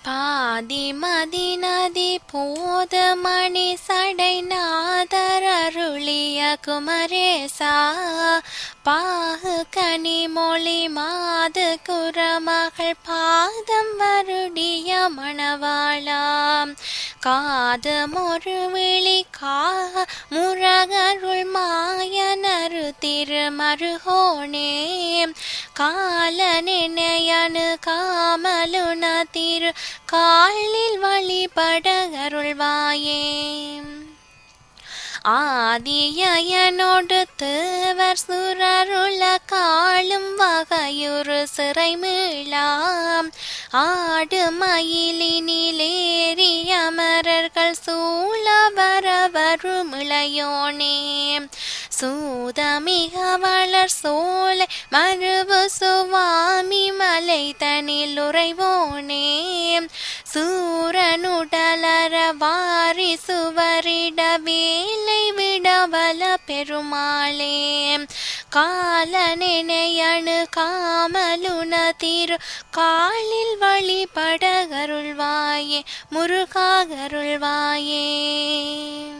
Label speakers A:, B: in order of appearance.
A: பாதி மதிநதி போதமணி சடை நாதரருளிய குமரேசா பாகு கனிமொழி மாது குரமகள் பாதம் வருடிய மணவாளாம் காதமொரு விழி கா முரகருள் மாயனரு திருமருகோணே கால நினையனு காமலுன திரு காலில் வழிபட அருள்வாயே ஆதியனோடு தேவர் சுரருள காளும் வகையுறு சிறை மீளாம் ஆடு மயிலினிலேறி அமரர்கள் சூழ வர வரும் இளையோனே சூதமிக வளர் சோலை மருவு சுவாமி மலை தனில் உறைவோனே சூரனுடலர வாரி சுவரிட வேலை விடவல பெருமாளே கால நினையணு காமலுன திரு காலில் வழிபட அருள்வாயே முருகா அருள்வாயே